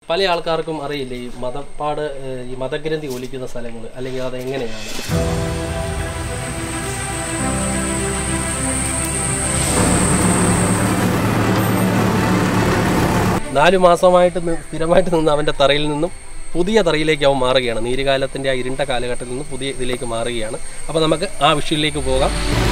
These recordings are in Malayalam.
പല ആൾക്കാർക്കും അറിയില്ല ഈ മതപ്പാട് ഏഹ്, ഈ മതഗ്രന്ഥി ഒലിക്കുന്ന സ്ഥലങ്ങൾ അല്ലെങ്കിൽ അത് എങ്ങനെയാണ് നാലു മാസമായിട്ട് നി- സ്ഥിരമായിട്ട് നിന്ന് അവൻ്റെ തറയിൽ നിന്നും പുതിയ തറയിലേക്ക് അവൻ മാറുകയാണ് നീരുകാലത്തിൻ്റെ ആ ഇരുണ്ട കാലഘട്ടത്തിൽ നിന്ന് പുതിയ ഇതിലേക്ക് മാറുകയാണ് അപ്പോൾ നമുക്ക് ആ വിഷയത്തിലേക്ക് പോകാം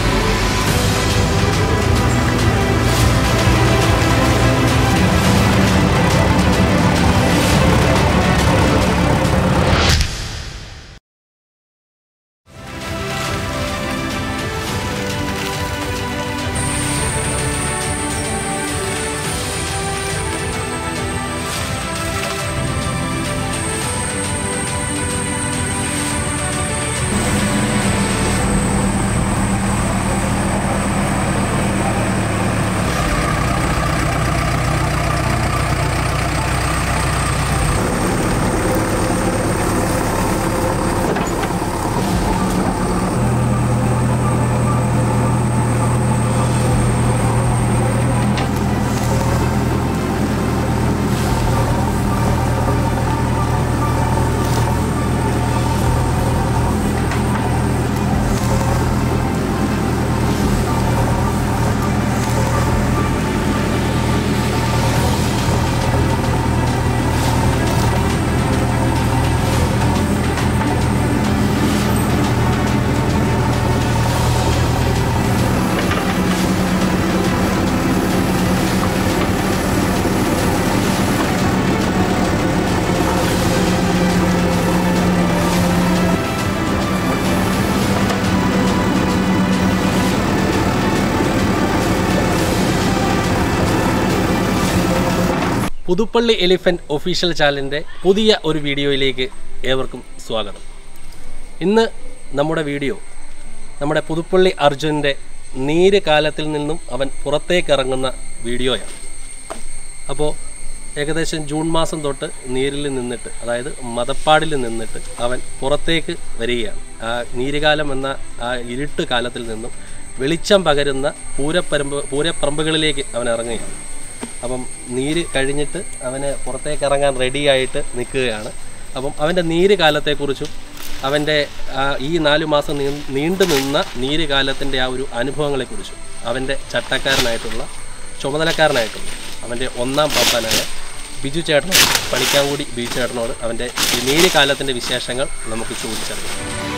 പുതുപ്പള്ളി എലിഫൻറ്റ് ഒഫീഷ്യൽ ചാനലിൻ്റെ പുതിയ ഒരു വീഡിയോയിലേക്ക് ഏവർക്കും സ്വാഗതം ഇന്ന് നമ്മുടെ വീഡിയോ നമ്മുടെ പുതുപ്പള്ളി അർജുൻ്റെ നീര് കാലത്തിൽ നിന്നും അവൻ പുറത്തേക്ക് ഇറങ്ങുന്ന വീഡിയോയാണ് അപ്പോൾ ഏകദേശം ജൂൺ മാസം തൊട്ട് നീരിൽ നിന്നിട്ട് അതായത് മതപ്പാടിൽ നിന്നിട്ട് അവൻ പുറത്തേക്ക് വരികയാണ് ആ നീരുകാലം എന്ന ആ ഇരുട്ട് കാലത്തിൽ നിന്നും വെളിച്ചം പകരുന്ന പൂരപ്പരമ്പ് പൂരപ്പറമ്പുകളിലേക്ക് അവൻ ഇറങ്ങുകയാണ് അപ്പം നീര് കഴിഞ്ഞിട്ട് അവന് പുറത്തേക്ക് ഇറങ്ങാൻ റെഡിയായിട്ട് നിൽക്കുകയാണ് അപ്പം അവൻ്റെ നീര് കാലത്തെക്കുറിച്ചും അവൻ്റെ ആ ഈ നാലു മാസം നീ നീണ്ടു നിന്ന നീര് കാലത്തിൻ്റെ ആ ഒരു അനുഭവങ്ങളെക്കുറിച്ചും അവൻ്റെ ചട്ടക്കാരനായിട്ടുള്ള ചുമതലക്കാരനായിട്ടുള്ള അവൻ്റെ ഒന്നാം പാപ്പാനായ ബിജു ചേട്ടനോട് പണിക്കാൻകൂടി ബിജു ചേട്ടനോട് അവൻ്റെ ഈ നീര് കാലത്തിൻ്റെ വിശേഷങ്ങൾ നമുക്ക് ചോദിച്ചറിയാം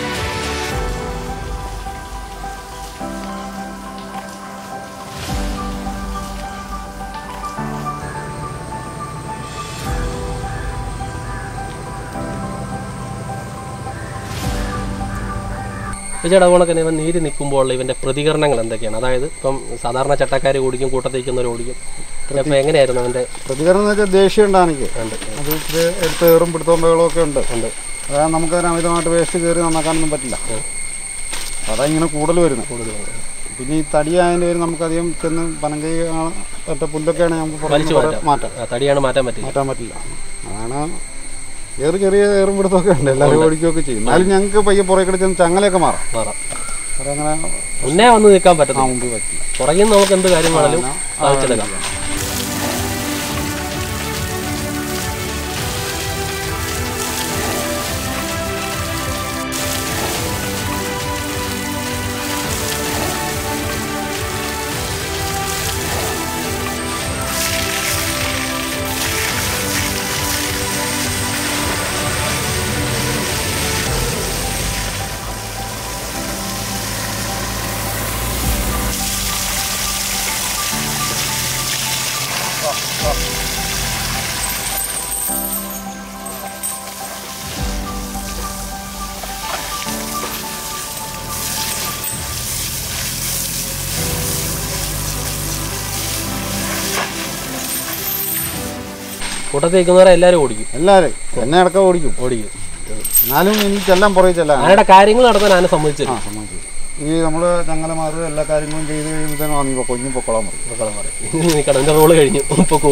ചേട്ടാ അതുകൊണ്ടൊക്കെ ഇവൻ നീര് നിൽക്കുമ്പോൾ ഇവൻ്റെ പ്രതികരണങ്ങൾ എന്തൊക്കെയാണ് അതായത് ഇപ്പം സാധാരണ ചട്ടക്കാർ ഓടിക്കും കൂട്ടത്തേക്കുന്നവർ ഓടിക്കും പിന്നെ ഇപ്പം എങ്ങനെയായിരുന്നു അവൻ്റെ പ്രതികരണം എന്ന് വെച്ചാൽ ദേഷ്യം ഉണ്ട് എനിക്ക് ഉണ്ട് അത് ഇച്ചിരി എടുത്ത് ഏറും പിടുത്തവും ബഹളമൊക്കെ ഉണ്ട് ഉണ്ട് അതായത് നമുക്കതിന് അമിതമായിട്ട് വേസ്റ്റ് കയറി നന്നാക്കാനൊന്നും പറ്റില്ല അതാ ഇങ്ങനെ കൂടുതൽ വരുന്നത് കൂടുതൽ പിന്നെ ഈ തടിയായതിൻ്റെ പേര് നമുക്കധികം ചെന്ന് പനങ്കൈ ഒറ്റ പുല്ലൊക്കെയാണ് നമുക്ക് പുറത്ത് വലിച്ചു കുറെ മാറ്റാം. മാറ്റാം ആ, തടിയാണ് മാറ്റാൻ പറ്റില്ല മാറ്റാൻ പറ്റില്ല അതാണ് ഏറ് ചെറിയ ഏറും പിടുത്തമൊക്കെ ഉണ്ട് എല്ലാവരും ഓടിക്കുകയൊക്കെ ചെയ്യും എന്നാലും ഞങ്ങൾക്ക് പയ്യെ പുറകെ കൂടെ ചെന്ന് ചങ്ങലയൊക്കെ മാറാം മാറാം അത് അങ്ങനെ മുന്നേ വന്ന് നിൽക്കാൻ ആ പറ്റത്തില്ല മുമ്പിൽ പറ്റില്ല പുറകിൽ നിന്ന് നമുക്ക് എന്ത് കാര്യം വേണമെങ്കിലും സാധിച്ചെടുക്കാം കൂട്ടത്തിൽ നിൽക്കുന്നവരെ എല്ലാവരും ഓടിക്കും എല്ലാവരും എന്നെ അടക്കം ഓടിക്കും ഓടിക്കും എന്നാലും എനിക്ക് ചെല്ലാൻ പുറകെ ചെല്ലാൻ ആരുടെ കാര്യങ്ങൾ നടത്താൻ ആന സമ്മതിച്ചു ആ സമ്മതിച്ചു ഈ നമ്മൾ ചങ്ങലമാറ് എല്ലാ കാര്യങ്ങളും ചെയ്ത് കഴിയുമ്പോഴത്തേനും ആ നീ പൊക്കോ ഇനി പൊക്കോളാൻ പറയും മക്കളെ പറയും നിൽക്കണം എൻ്റെ റോള് കഴിഞ്ഞു പൊക്കൂ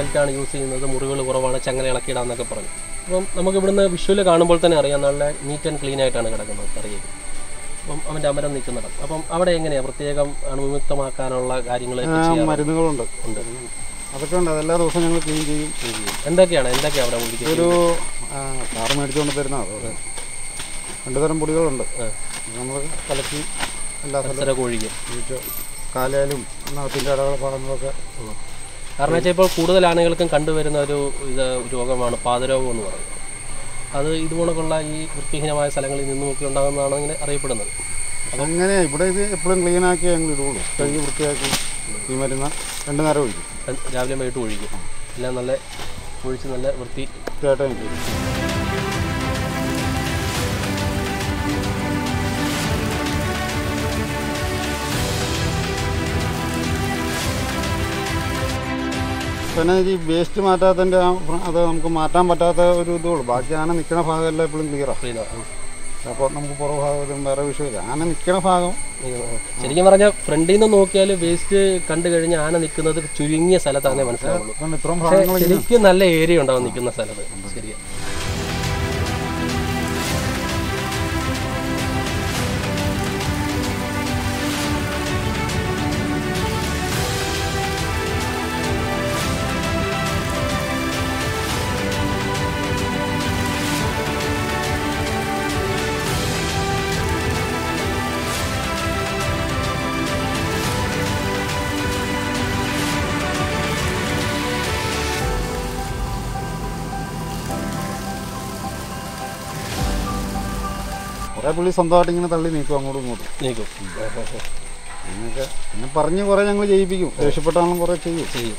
ബെൽറ്റാണ് യൂസ് ചെയ്യുന്നത് മുറിവുകൾ കുറവാണ് ചങ്ങല ഇളക്കിയിടാന്നൊക്കെ പറഞ്ഞു അപ്പം നമുക്ക് ഇവിടുന്ന് വിഷ്വല് കാണുമ്പോൾ തന്നെ അറിയാം നല്ല നീറ്റ് ആൻഡ് ക്ലീൻ ആയിട്ടാണ് കിടക്കുന്നത് കറിയേക്ക് അപ്പം അവൻ്റെ അമരം നിൽക്കുന്നിടം അപ്പം അവിടെ എങ്ങനെയാണ് പ്രത്യേകം അണുവിമുക്തമാക്കാനുള്ള കാര്യങ്ങൾ മരുന്നുകളുണ്ട് ഉണ്ട് അതൊക്കെ ഉണ്ട് അതെല്ലാ ദിവസവും ഞങ്ങൾ ക്ലീൻ ചെയ്യും എന്തൊക്കെയാണ് എന്തൊക്കെയാണ് അവിടെ ഒഴിക്കുന്നത് ഒരു ആ, സാറ് മേടിച്ചുകൊണ്ട് തരുന്ന അത് രണ്ട് തരം പൊടികളുണ്ട് നമ്മൾ കലക്കി എല്ലാ സ്ഥലവും അസരൊക്കെ ഒഴിക്കും ഒഴിച്ച് കാലായാലും നഖത്തിൻ്റെ ഇടകള ഭാഗങ്ങളൊക്കെ കാരണം വെച്ചാൽ ഇപ്പോൾ കൂടുതൽ ആളുകൾക്കും കണ്ടുവരുന്ന ഒരു ഇത് രോഗമാണ് പാതരോഗം എന്ന് പറയുന്നത് അത് ഇതുപോലൊക്കെയുള്ള ഈ വൃത്തിഹീനമായ സ്ഥലങ്ങളിൽ നിന്നുമൊക്കെ ഉണ്ടാകുന്നതാണ് ഇങ്ങനെ അറിയപ്പെടുന്നത് അങ്ങനെ ഇവിടെ ഇത് എപ്പോഴും ക്ലീൻ ആക്കി ഞങ്ങൾ ഇടുള്ളൂ കഴുകി വൃത്തിയാക്കി ഈ മരുന്ന് രണ്ട് നേരം ഒഴിക്കും ര- രാവിലെ വൈകിട്ട് ഒഴിക്കും എല്ലാം നല്ല ഒഴിച്ച് നല്ല വൃത്തി വൃത്തിയായിട്ട് ഞങ്ങൾ ചെയ്യും പിന്നെ ഈ വേസ്റ്റ് മാറ്റാത്തതിൻ്റെ ആ ഫ്ര- അത് നമുക്ക് മാറ്റാൻ പറ്റാത്ത ഒരു ഇതുള്ളൂ ബാക്കി ആന നിൽക്കുന്ന ഭാഗമെല്ലാം എപ്പോഴും ക്ലിയറാണ് ക്ലീനാണ് അപ്പോൾ നമുക്ക് പുറകു ഭാഗത്തും വേറെ വിഷയമില്ല ആന നിൽക്കുന്ന ഭാഗം ശരിക്കും പറഞ്ഞാൽ ഫ്രണ്ടിൽ നിന്ന് നോക്കിയാൽ വേസ്റ്റ് കണ്ടു കഴിഞ്ഞാൽ ആന നിൽക്കുന്നത് ചുരുങ്ങിയ സ്ഥലത്താണേ മനസ്സിലാവുള്ളൂ ഇപ്പം ഇത്രയും പക്ഷേ ഭാഗങ്ങൾ ശരിക്കും നല്ല ഏരിയ ഉണ്ടാവും നിൽക്കുന്ന സ്ഥലത്ത് ശരിയാ കുറേ പുള്ളി സ്വന്തമായിട്ട് ഇങ്ങനെ തള്ളി നീക്കും അങ്ങോട്ടും ഇങ്ങോട്ടും നീക്കും അങ്ങനെയൊക്കെ പിന്നെ പറഞ്ഞ് കുറേ ഞങ്ങൾ ചെയ്യിപ്പിക്കും ദേഷ്യപ്പെട്ടാണെങ്കിലും കുറേ ചെയ്യും ചെയ്യും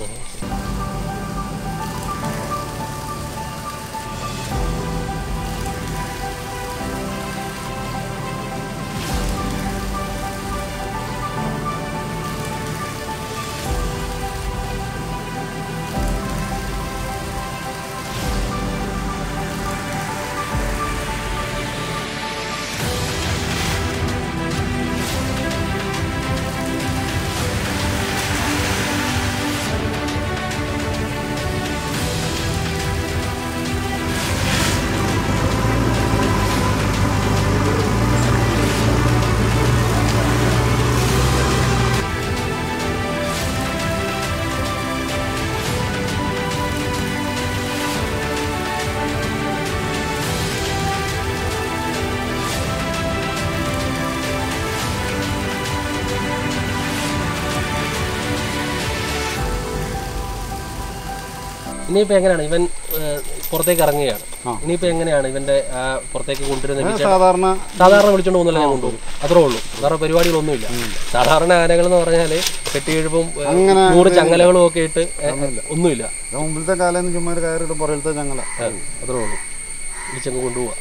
ഇനിയിപ്പോ എങ്ങനെയാണ് ഇവൻ ഏഹ്, പുറത്തേക്ക് ഇറങ്ങുകയാണ് ആ. ഇനിയിപ്പോ എങ്ങനെയാണ് ഇവന്റെ ആ, പുറത്തേക്ക് കൊണ്ടുവരുന്ന പിന്നെ വിചാരം സാധാരണ സാധാരണ വിളിച്ചോണ്ട് പോകുന്നില്ല ഞാൻ കൊണ്ടുപോകും അത്രേ ഉള്ളൂ വേറെ പരിപാടികളൊന്നുമില്ല സാധാരണ ആനകൾ എന്ന് പറഞ്ഞാല് കെട്ടിയെഴുപ്പും ഏഹ്, അങ്ങനെ നൂറ് ചങ്ങലകളും ഒക്കെ ഇട്ട് ഏഹ്, ഒന്നുമില്ല ഇത് മുമ്പിലത്തെ കാലം ചുമ്മാ ഒരു കയറിയിട്ട് പുറയിലത്തെ ഞങ്ങള ഏഹ്, അത്രേ ഉള്ളൂ വിളിച്ചങ്ങ് കൊണ്ടുപോവാ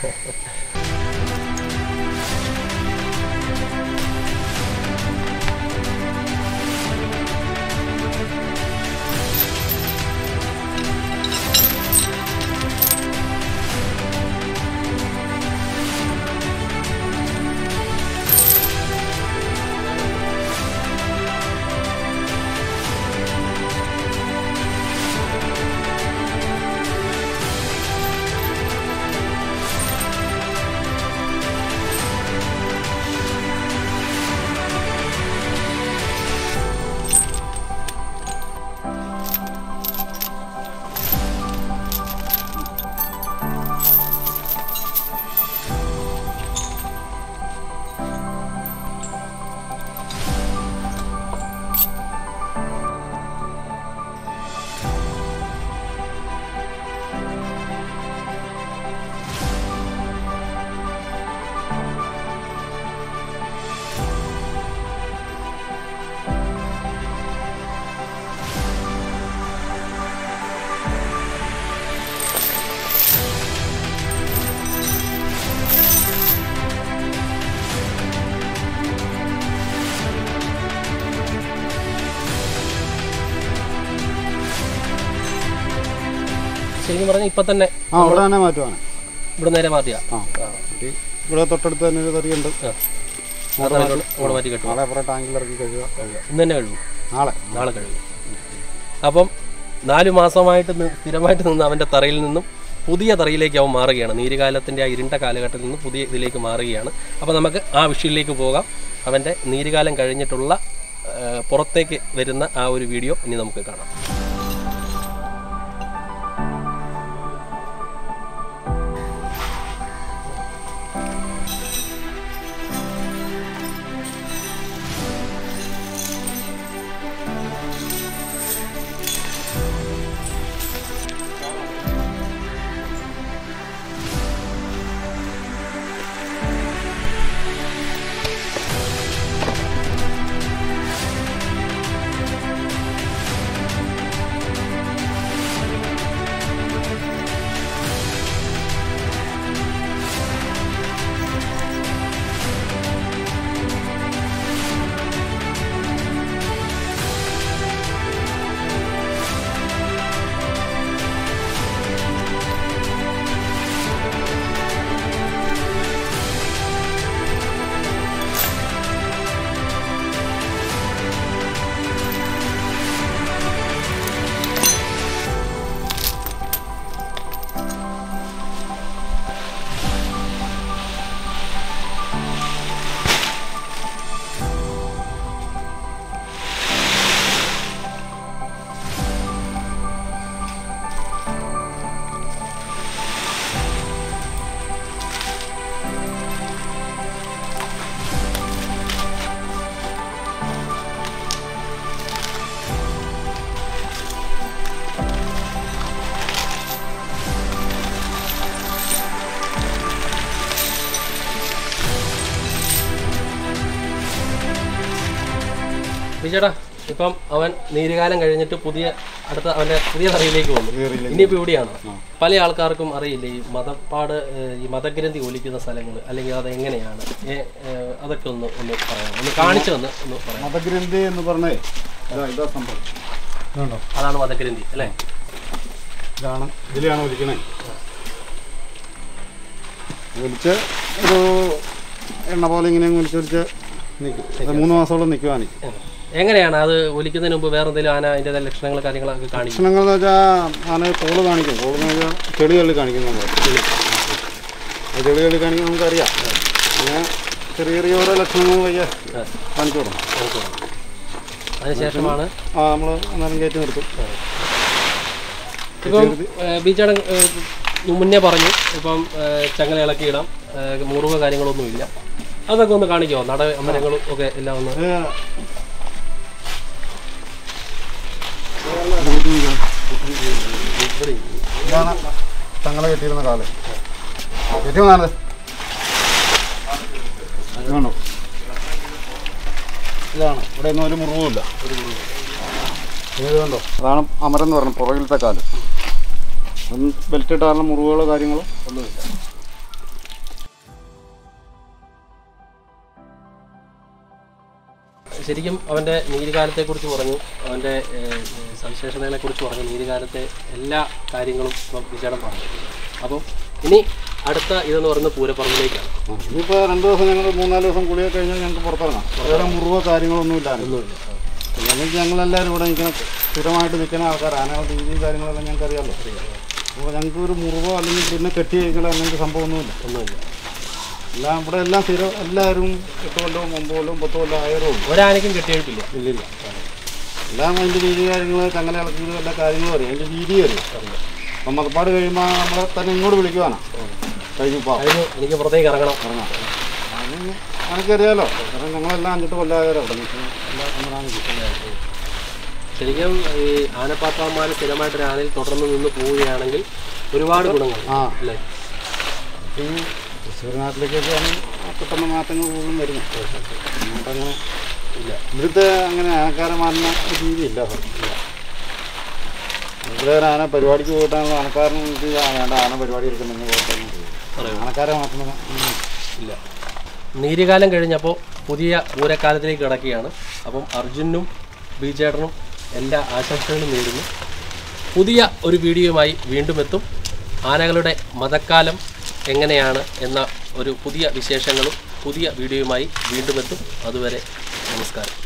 ശരിക്കും പറഞ്ഞാൽ ഇപ്പൊ തന്നെ ആ ഇവിടെ തന്നെ മാറ്റുവാണ് ഇവിടെ നേരെ മാറ്റിയാ ആ ഈ ഇവിടെ തൊട്ടടുത്ത് തന്നെ ഒരു തറിയുണ്ട് അങ്ങോട്ട് മാറ്റി കെട്ടും നാളെ അപ്പുറം ടാങ്കിൽ ഇറക്കി കഴുകുക കഴുകുക ഇന്ന് തന്നെ കഴുകും നാളെ നാളെ കഴുകും അപ്പം നാല് മാസമായിട്ട് നി- സ്ഥിരമായിട്ട് നിന്ന് അവൻ്റെ തറയിൽ നിന്നും പുതിയ തറയിലേക്ക് അവൻ മാറുകയാണ് നീരുകാലത്തിൻ്റെ ആ ഇരുണ്ട കാലഘട്ടത്തിൽ നിന്ന് പുതിയ ഇതിലേക്ക് മാറുകയാണ് അപ്പോൾ നമുക്ക് ആ വിഷയത്തിലേക്ക് പോകാം അവൻ്റെ നീരുകാലം കഴിഞ്ഞിട്ടുള്ള ആ, പുറത്തേക്ക് വരുന്ന ആ ഒരു വീഡിയോ ഇനി നമുക്ക് കാണാം വിജയടാ ഇപ്പം അവൻ നീരുകാലം കഴിഞ്ഞിട്ട് പുതിയ അടുത്ത അവൻ്റെ പുതിയ തറയിലേക്ക് വന്നു കയറിയില്ല ഇനിയിപ്പോൾ ഇവിടെയാണ് പല ആൾക്കാർക്കും അറിയില്ല ഈ മതപ്പാട് ഏഹ്, ഈ മതഗ്രന്ഥി ഒലിക്കുന്ന സ്ഥലങ്ങൾ അല്ലെങ്കിൽ അത് എങ്ങനെയാണ് ഏ- ഏഹ്, അതൊക്കെ ഒന്ന് ഒന്ന് പറയാം ഒന്ന് കാണിച്ചു തന്ന് ഒന്ന് പറയാം മതഗ്രന്ഥി എന്ന് പറഞ്ഞേ ഇതാ ഇതാ സംഭവം ഇതുണ്ടോ അതാണ് മതഗ്രന്ഥി അല്ലേ ഇതാണ് ഇതിലാണ് ഒലിക്കണേ ഒലിച്ച് ഒരു എണ്ണ പോലെ ഇങ്ങനെ ഒലിച്ചൊലിച്ച് നിൽക്കും അത് മൂന്ന് മാസത്തോളം നിൽക്കുവാണ് എങ്ങനെയാണ് അത് ഒലിക്കുന്നതിന് മുമ്പ് വേറെ എന്തെങ്കിലും ആന അതിൻ്റെ ലക്ഷണങ്ങൾ കാര്യങ്ങളൊക്കെ കാണിക്കും ഭക്ഷണങ്ങൾ എന്ന് വെച്ചാൽ ആന കോള് കാണിക്കും കോള് എന്ന് വെച്ചാൽ ചെളി തള്ളി കാണിക്കും നമ്മൾ ആ ചെളി തള്ളി കാണിക്കും നമുക്കറിയാം പിന്നെ ചെറിയ ചെറിയ ഓരോ ലക്ഷണങ്ങൾ വയ്യ കാണിച്ചു കൊടുക്കും അതിനുശേഷമാണ് ആ നമ്മൾ അന്നേരം കയറ്റി നിർത്തും ഇപ്പം ബീച്ചടം മുന്നേ പറഞ്ഞു ഇപ്പം ഏഹ്, ചങ്ങല ഇളക്കി ഇടാം ഏഹ്, മുറിവ് കാര്യങ്ങളൊന്നുമില്ല അതൊക്കെ ഒന്ന് കാണിക്കുമോ നട അമരങ്ങളും ഒക്കെ എല്ലാം ഒന്ന് ഇത് ഇതാണ് തങ്ങളെ കെട്ടിയിരുന്ന കാല് കെട്ടി വന്നാണ് ഇതാണോ ഇതാണ് ഇവിടെ ഒന്നും ഒരു മുറിവുമില്ല ഇത് കണ്ടോ അതാണ് അമരം എന്ന് പറഞ്ഞത് പുറകിലത്തെ കാല് ബെൽറ്റ് ഇട്ടാറുള്ള മുറിവുകളോ കാര്യങ്ങളോ ഒന്നുമില്ല ശരിക്കും അവൻ്റെ നീരുകാലത്തെക്കുറിച്ച് പറഞ്ഞു അവൻ്റെ സവിശേഷതകളെക്കുറിച്ച് പറഞ്ഞു നീരുകാലത്തെ എല്ലാ കാര്യങ്ങളും ഇപ്പം വിചാരം പറഞ്ഞു അപ്പം ഇനി അടുത്ത ഇതെന്ന് പറയുന്നത് പൂരപ്പറമ്പിലേക്കാണ് ആ, ഇനിയിപ്പോൾ രണ്ട് ദിവസം ഞങ്ങൾ മൂന്നാല് ദിവസം കുളിയൊക്കെ കഴിഞ്ഞാൽ ഞങ്ങൾക്ക് പുറത്തിറങ്ങാം വേറെ മുറിവോ കാര്യങ്ങളൊന്നും ഇല്ലായിരുന്നു ഒന്നുമില്ല അല്ലെങ്കിൽ ഞങ്ങളെല്ലാവരും ഇവിടെ നിൽക്കുന്ന സ്ഥിരമായിട്ട് നിൽക്കുന്ന ആൾക്കാർ ആനകളുടെ രീതിയും കാര്യങ്ങളെല്ലാം ഞങ്ങൾക്ക് അറിയാമല്ലോ അപ്പോൾ ഞങ്ങൾക്ക് ഒരു മുറിവോ അല്ലെങ്കിൽ പിന്നെ കെട്ടി കഴിക്കലോ അങ്ങനത്തെ സംഭവമൊന്നുമില്ല ഒന്നുമില്ല എല്ലാം ഇവിടെ എല്ലാം സ്ഥിരം എല്ലാവരും എട്ട് കൊല്ലവും ഒമ്പത് കൊല്ലവും പത്ത് കൊല്ലം ആയിരവും ഉണ്ട് ഒരാനയ്ക്കും കെട്ടിയെഴുപ്പില്ല ഇല്ലില്ല എല്ലാം അതിൻ്റെ രീതി കാര്യങ്ങൾ ചങ്ങല ഇളക്കിയത് എല്ലാ കാര്യങ്ങളും അറിയാം അതിൻ്റെ രീതി അറിയാം അപ്പം മതപ്പാട് കഴിയുമ്പോൾ നമ്മളെ തന്നെ ഇങ്ങോട്ട് വിളിക്കുവാനാ കഴിഞ്ഞിപ്പോൾ അതിന് എനിക്ക് പുറത്തേക്ക് ഇറങ്ങണം ഇറങ്ങാം അത് എനിക്കറിയാലോ കാരണം ഞങ്ങളെല്ലാം അഞ്ചെട്ട് കൊല്ലമായാലോ അവിടെ നിൽക്കുന്നത് എല്ലാം നമ്മളാണ് നിൽക്കുന്നത് ശരിക്കും ഈ ആനപ്പാത്രന്മാർ സ്ഥിരമായിട്ട് ഒരു ആനയിൽ തുടർന്ന് നിന്ന് പോവുകയാണെങ്കിൽ ഒരുപാട് ഗുണങ്ങൾ ആ അല്ലേ ഈ തൃശ്ശൂർ നാട്ടിലേക്കൊക്കെയാണ് പെട്ടെന്ന് മാറ്റങ്ങൾ കൂടുതലും വരുന്നത് അങ്ങോട്ടങ്ങനെ ഇല്ല ഇവിടുത്തെ അങ്ങനെ ആനക്കാരെ മാറുന്ന രീതി ഇല്ല സാർ ഇവിടെ ഒരു ആന പരിപാടിക്ക് പോയിട്ടാണ് ആനക്കാരന് വിളിച്ച് ആ വേണ്ട ആന പരിപാടി എടുക്കുന്നെങ്കിൽ പോയിട്ടാണ് പറയൂ. ആനക്കാരെ മാറ്റുന്നത് ഉം. ഇല്ല നീരുകാലം കഴിഞ്ഞപ്പോൾ പുതിയ പൂരക്കാലത്തിലേക്ക് കിടക്കുകയാണ് അപ്പം അർജുനും ബിജേട്ടനും എല്ലാ ആശംസകളും നേരുന്നു പുതിയ ഒരു വീഡിയോയുമായി വീണ്ടും എത്തും ആനകളുടെ മതക്കാലം എങ്ങനെയാണ് എന്ന ഒരു പുതിയ വിശേഷങ്ങളും പുതിയ വീഡിയോയുമായി വീണ്ടും എത്തും അതുവരെ നമസ്കാരം